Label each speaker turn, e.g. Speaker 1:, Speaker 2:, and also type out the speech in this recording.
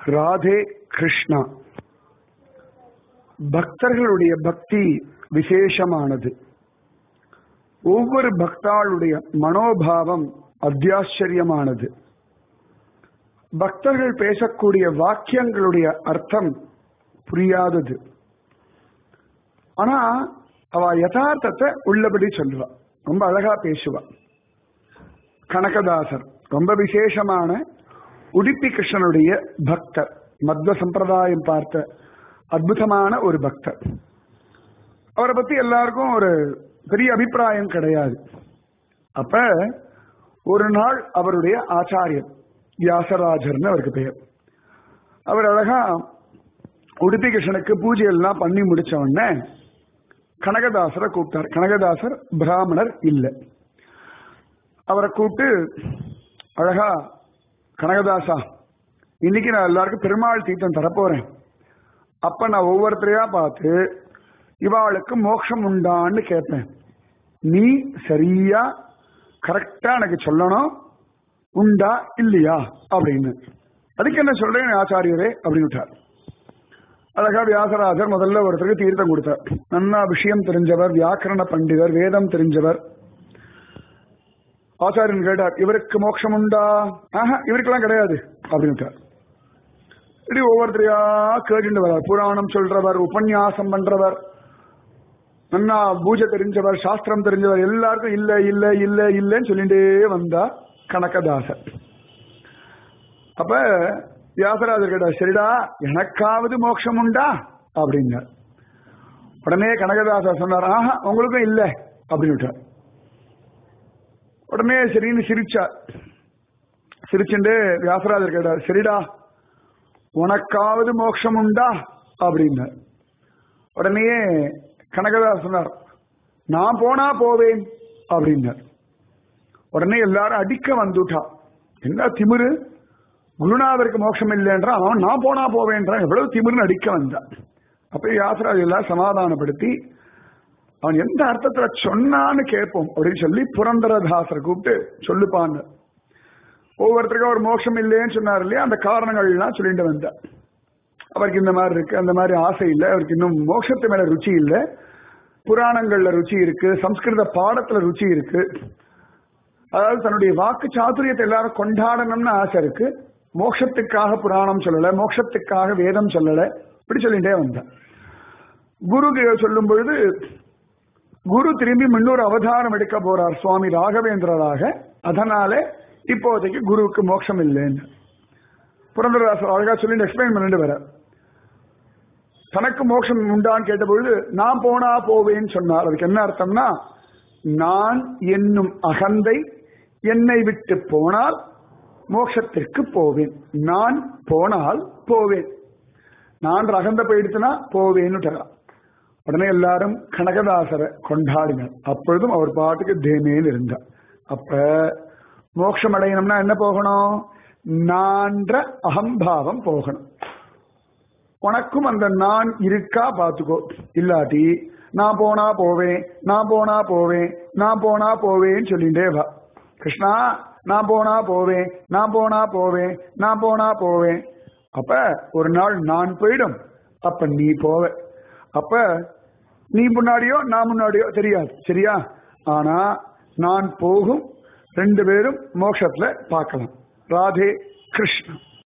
Speaker 1: ராதே கிருஷ்ணா பக்தர்களுடைய பக்தி விசேஷமானது ஒவ்வொரு பக்தாளுடைய மனோபாவம் அத்தியாச்சரியமானது பக்தர்கள் பேசக்கூடிய வாக்கியங்களுடைய அர்த்தம் புரியாதது ஆனா அவ யதார்த்தத்தை உள்ளபடி சொல்லுவா ரொம்ப அழகா பேசுவா கனகதாசர் ரொம்ப விசேஷமான உடுப்பி கிருஷ்ணனுடைய பக்தர் மத்வ சம்பிரதாயம் பார்த்த அற்புதமான ஒரு பக்தர் அவரை பத்தி எல்லாருக்கும் ஒரு பெரிய அபிப்பிராயம் கிடையாது அப்ப ஒரு நாள் அவருடைய ஆச்சாரியர் வியாசராஜர்னு அவருக்கு பெயர் அவர் அழகா உடுப்பி கிருஷ்ணனுக்கு பூஜை எல்லாம் பண்ணி முடிச்ச உடனே கனகதாசரை கூப்பிட்டார் கனகதாசர் பிராமணர் இல்லை அவரை கூப்பிட்டு அழகா கனகதாசா இன்னைக்கு நான் எல்லாருக்கும் பெருமாள் தீர்த்தம் தரப்போறேன் அப்ப நான் ஒவ்வொருத்தரையா பார்த்து இவாளுக்கு மோட்சம் உண்டான்னு கேட்பேன் நீ சரியா கரெக்டா எனக்கு சொல்லணும் உண்டா இல்லையா அப்படின்னு அதுக்கு என்ன சொல்றேன் ஆச்சாரியரே அப்படின்னு விட்டார் அழகா வியாசராஜர் முதல்ல ஒருத்தருக்கு தீர்த்தம் கொடுத்தார் நன்னா விஷயம் தெரிஞ்சவர் வியாக்கரண பண்டிதர் வேதம் தெரிஞ்சவர் ஆச்சாரியன் கேட்டார் இவருக்கு மோட்சம் உண்டா ஆஹா இவருக்கெல்லாம் கிடையாது அப்படின்ட்டார் இப்படி ஒவ்வொருத்தரையா கேட்டுட்டு வர்றார் புராணம் சொல்றவர் உபன்யாசம் பண்றவர் நன்னா பூஜை தெரிஞ்சவர் சாஸ்திரம் தெரிஞ்சவர் எல்லாருக்கும் இல்ல இல்ல இல்ல இல்லன்னு சொல்லிட்டே வந்தா கனகதாசர் அப்ப வியாசராஜர் கேட்டார் சரிடா எனக்காவது மோட்சம் உண்டா அப்படின்னார் உடனே கனகதாசர் சொன்னார் ஆஹா உங்களுக்கும் இல்ல அப்படின்னு விட்டார் உடனே சரின்னு சிரிச்சார் சிரிச்சுட்டு வியாசராஜர் கேட்டார் சரிடா உனக்காவது மோட்சம் உண்டா அப்படின்னார் உடனே கனகதாஸ் சொன்னார் நான் போனா போவேன் அப்படின்னார் உடனே எல்லாரும் அடிக்க வந்துட்டா என்ன திமிரு குருநாதருக்கு மோட்சம் இல்லைன்றான் அவன் நான் போனா போவேன்றான் எவ்வளவு திமிருன்னு அடிக்க வந்தான் அப்ப யாத்திராஜ் எல்லாம் சமாதானப்படுத்தி அவன் எந்த அர்த்தத்துல சொன்னான்னு கேட்போம் அப்படின்னு சொல்லி புரந்தரதாசரை கூப்பிட்டு சொல்லுப்பான்னு ஒவ்வொருத்தருக்கும் ஒரு மோட்சம் இல்லைன்னு சொன்னார் இல்லையா அந்த காரணங்கள் எல்லாம் சொல்லிட்டு வந்தார் அவருக்கு இந்த மாதிரி இருக்கு அந்த மாதிரி ஆசை இல்லை அவருக்கு இன்னும் மோட்சத்து மேல ருச்சி இல்லை புராணங்கள்ல ருச்சி இருக்கு சம்ஸ்கிருத பாடத்துல ருச்சி இருக்கு அதாவது தன்னுடைய வாக்கு சாதுரியத்தை எல்லாரும் கொண்டாடணும்னு ஆசை இருக்கு மோட்சத்துக்காக புராணம் சொல்லல மோட்சத்துக்காக வேதம் சொல்லல இப்படி சொல்லிட்டே வந்தேன் குரு சொல்லும் பொழுது குரு திரும்பி முன்னூறு அவதாரம் எடுக்க போறார் சுவாமி ராகவேந்திரராக அதனால இப்போதைக்கு குருவுக்கு மோட்சம் இல்லைன்னு புரந்தரதாசர் அழகா சொல்லி எக்ஸ்பிளைன் பண்ணிட்டு வர தனக்கு மோட்சம் உண்டான்னு கேட்டபொழுது நான் போனா போவேன்னு சொன்னார் அதுக்கு என்ன அர்த்தம்னா நான் என்னும் அகந்தை என்னை விட்டு போனால் மோட்சத்திற்கு போவேன் நான் போனால் போவேன் நான் அகந்த போயிடுச்சுன்னா போவேன்னு உடனே எல்லாரும் கனகதாசரை கொண்டாடினார் அப்பொழுதும் அவர் பாட்டுக்கு தேமேன்னு இருந்தார் அப்ப மோட்சம் அடையணும்னா என்ன போகணும் நான்ற அகம்பாவம் போகணும் உனக்கும் அந்த நான் இருக்கா பாத்துக்கோ இல்லாட்டி நான் போனா போவேன் நான் போனா போவேன் நான் போனா போவேன்னு சொல்லிட்டே வா கிருஷ்ணா நான் போனா போவேன் நான் போனா போவேன் நான் போனா போவேன் அப்ப ஒரு நாள் நான் போயிடும் அப்ப நீ போவ அப்ப நீ முன்னாடியோ நான் முன்னாடியோ தெரியாது சரியா ஆனா நான் போகும் ரெண்டு பேரும் மோட்சத்துல பார்க்கலாம் ராதே கிருஷ்ணன்